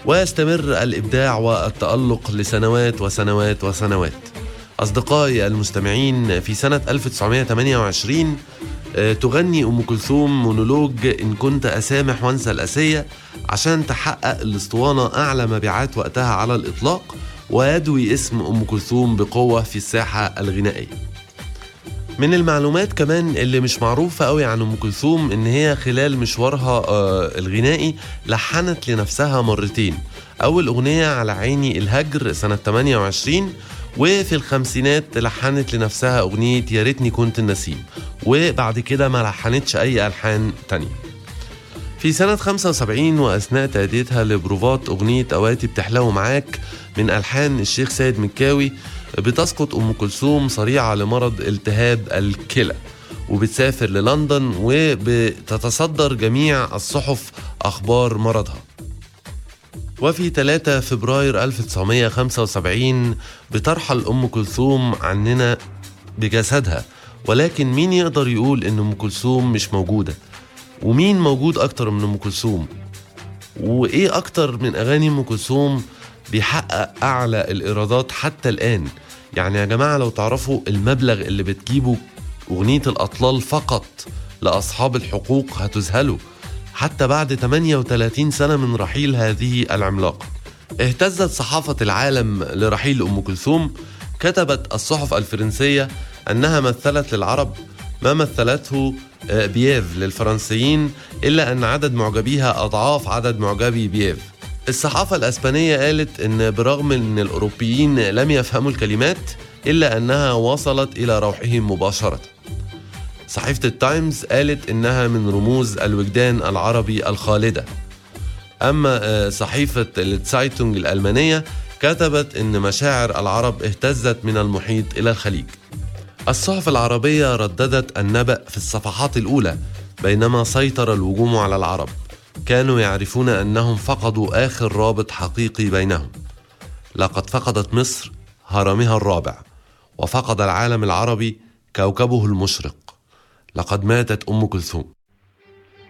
ويستمر الإبداع والتألق لسنوات وسنوات وسنوات أصدقائي المستمعين في سنة 1928 آه، تغني أم كلثوم مونولوج إن كنت أسامح وانسى الأسية عشان تحقق الاسطوانة أعلى مبيعات وقتها على الإطلاق ويدوي اسم أم كلثوم بقوة في الساحة الغنائية من المعلومات كمان اللي مش معروفة قوي عن أم كلثوم إن هي خلال مشوارها آه، الغنائي لحنت لنفسها مرتين أول أغنية على عيني الهجر سنة 28 وفي الخمسينات لحنت لنفسها أغنية يا ريتني كنت النسيم وبعد كده ما لحنتش أي ألحان تانية في سنة 75 وأثناء تأديتها لبروفات أغنية أواتي بتحلو معاك من ألحان الشيخ سيد مكاوي بتسقط أم كلثوم صريعة لمرض التهاب الكلى وبتسافر للندن وبتتصدر جميع الصحف أخبار مرضها وفي 3 فبراير 1975 بترحل أم كلثوم عننا بجسدها ولكن مين يقدر يقول إن أم كلثوم مش موجودة ومين موجود أكتر من أم كلثوم وإيه أكتر من أغاني أم كلثوم بيحقق أعلى الإيرادات حتى الآن يعني يا جماعة لو تعرفوا المبلغ اللي بتجيبه أغنية الأطلال فقط لأصحاب الحقوق هتذهلوا حتى بعد 38 سنة من رحيل هذه العملاقة اهتزت صحافة العالم لرحيل أم كلثوم كتبت الصحف الفرنسية أنها مثلت للعرب ما مثلته آه، بييف للفرنسيين إلا أن عدد معجبيها أضعاف عدد معجبي بييف الصحافة الأسبانية قالت أن برغم أن الأوروبيين لم يفهموا الكلمات إلا أنها وصلت إلى روحهم مباشرة صحيفة التايمز قالت إنها من رموز الوجدان العربي الخالدة أما آه، صحيفة التسايتونج الألمانية كتبت إن مشاعر العرب اهتزت من المحيط إلى الخليج الصحف العربية رددت النبأ في الصفحات الأولى بينما سيطر الهجوم على العرب كانوا يعرفون أنهم فقدوا آخر رابط حقيقي بينهم لقد فقدت مصر هرمها الرابع وفقد العالم العربي كوكبه المشرق لقد ماتت أم كلثوم